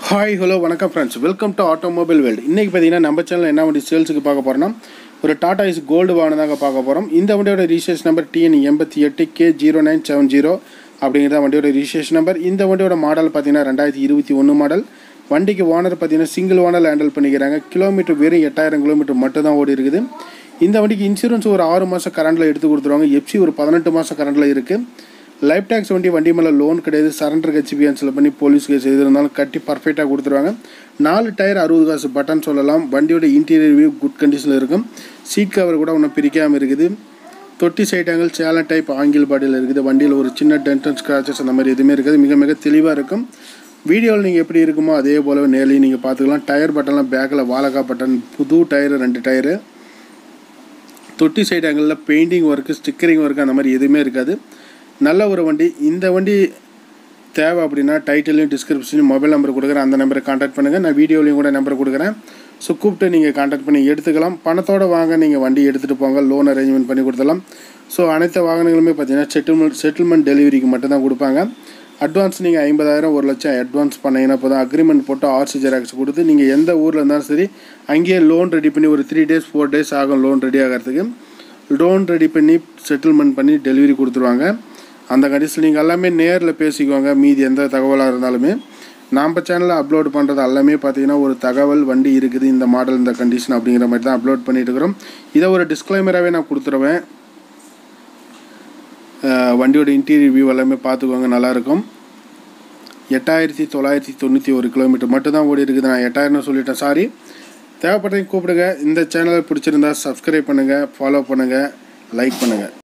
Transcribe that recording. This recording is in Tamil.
ஹாய் ஹலோ வணக்கம் friends welcome to automobile world இன்றைக்கி பார்த்தீங்கன்னா நம்ம சேனல் என்ன வண்டி சேல்ஸுக்கு பார்க்க போகிறோம்னா ஒரு டாடா இஸ் கோல்டு வாகனம் தாங்க பார்க்க போகிறோம் இந்த வண்டியோட ரிஜிஸ்ட்ரேஷன் நம்பர் டிஎன் எண்பத்தி எட்டு K zero nine seven zero அப்படிங்கிறத வண்டியோட ரிஜிஸ்ட்ரேஷன் நம்பர் இந்த வண்டியோட மாடல் பார்த்தீங்கன்னா ரெண்டாயிரத்தி இருபத்தி ஒன்று மாடல் வண்டிக்கு ஓனர் பார்த்தீங்கன்னா சிங்கிள் ஓனர் ஹேண்டில் பண்ணிக்கிறாங்க கிலோமீட்டர் வெறும் எட்டாயிரம் கிலோமீட்டர் மட்டும் தான் ஓடி இருக்குது இந்த வண்டிக்கு இன்சூரன்ஸ் ஒரு ஆறு மாதம் கரண்டில் எடுத்து கொடுத்துருவாங்க எஃப்சி ஒரு பதினெட்டு மாதம் கரண்டில் இருக்குது லைஃப் டேக்ஸ் வண்டி வண்டி மேலே லோன் கிடையாது சரண்டர் கட்சி கேன்சல் பண்ணி போலீஸ் கேஸ் எது இருந்தாலும் கட்டி பர்ஃபெக்டாக கொடுத்துருவாங்க நாலு டயர் அறுபது காசு பட்டன் சொல்லலாம் வண்டியோட இன்டீரியர் வியூ குட் கண்டிஷனில் இருக்கும் சீட் கவர் கூட ஒன்றும் பிரிக்காமல் இருக்குது தொட்டி சைட் ஆங்கிள் சேலன் டைப் ஆங்கிள் பாடியில் இருக்குது வண்டியில் ஒரு சின்ன டென்டன் ஸ்க்ராச்சஸ் அந்த மாதிரி எதுவுமே இருக்காது மிக மிக தெளிவாக இருக்கும் வீடியோவில் நீங்கள் எப்படி இருக்குமோ அதே போல் நேர்லையும் நீங்கள் பார்த்துக்கலாம் டயர் பட்டன்லாம் பேக்கில் வாழக்கா பட்டன் புது டயரு ரெண்டு டயரு தொட்டி சைடு ஆங்கிளில் பெயிண்டிங் ஒர்க்கு ஸ்டிக்கரிங் ஒர்க்கு அந்த மாதிரி எதுவுமே இருக்காது நல்ல ஒரு வண்டி இந்த வண்டி தேவை அப்படின்னா டைட்டிலையும் டிஸ்கிரிப்ஷனையும் மொபைல் நம்பர் கொடுக்குறேன் அந்த நம்பரை காண்டாக்ட் பண்ணுங்கள் நான் வீடியோலையும் கூட நம்பர் கொடுக்குறேன் ஸோ கூப்பிட்டு நீங்கள் காண்டாக்ட் பண்ணி எடுத்துக்கலாம் பணத்தோடு வாங்க நீங்கள் வண்டி எடுத்துகிட்டு போங்க லோன் அரேஞ்ச்மெண்ட் பண்ணி கொடுத்துடலாம் ஸோ அனைத்து வாகனங்களுமே பார்த்தீங்கன்னா செட்டில்மெண்ட் செட்டில்மெண்ட் டெலிவரிக்கு மட்டும்தான் கொடுப்பாங்க அட்வான்ஸ் நீங்கள் ஐம்பதாயிரம் ஒரு லட்சம் அட்வான்ஸ் பண்ணீங்கன்னா இப்போ தான் அக்ரிமெண்ட் போட்டு ஆர்சி ஜெராக்ஸ் கொடுத்து நீங்கள் எந்த ஊரில் இருந்தாலும் சரி அங்கேயே லோன் ரெடி பண்ணி ஒரு த்ரீ டேஸ் ஃபோர் டேஸ் ஆகும் லோன் ரெடி ஆகிறதுக்கு லோன் ரெடி பண்ணி செட்டில்மெண்ட் பண்ணி டெலிவரி கொடுத்துருவாங்க அந்த கண்டிஷன் நீங்கள் எல்லாமே நேரில் பேசிக்குவாங்க மீதி எந்த தகவலாக இருந்தாலுமே நம்ம சேனலில் அப்லோட் பண்ணுறது எல்லாமே பார்த்தீங்கன்னா ஒரு தகவல் வண்டி இருக்குது இந்த மாடல் இந்த கண்டிஷன் அப்படிங்கிற மாதிரி தான் அப்லோட் பண்ணிட்டு இருக்கிறோம் இதை ஒரு டிஸ்க்ளைமராகவே நான் கொடுத்துருவேன் வண்டியோட இன்டீரியர் வியூ எல்லாமே பார்த்துக்கோங்க நல்லாயிருக்கும் எட்டாயிரத்தி தொள்ளாயிரத்தி தொண்ணூற்றி ஒரு கிலோமீட்டர் மட்டும்தான் ஓடி இருக்குது நான் எட்டாயிரம்னு சொல்லிட்டேன் சாரி தேவைப்பட்டதை கூப்பிடுங்க இந்த சேனலை பிடிச்சிருந்தா சப்ஸ்கிரைப் பண்ணுங்கள் ஃபாலோ பண்ணுங்கள் லைக் பண்ணுங்கள்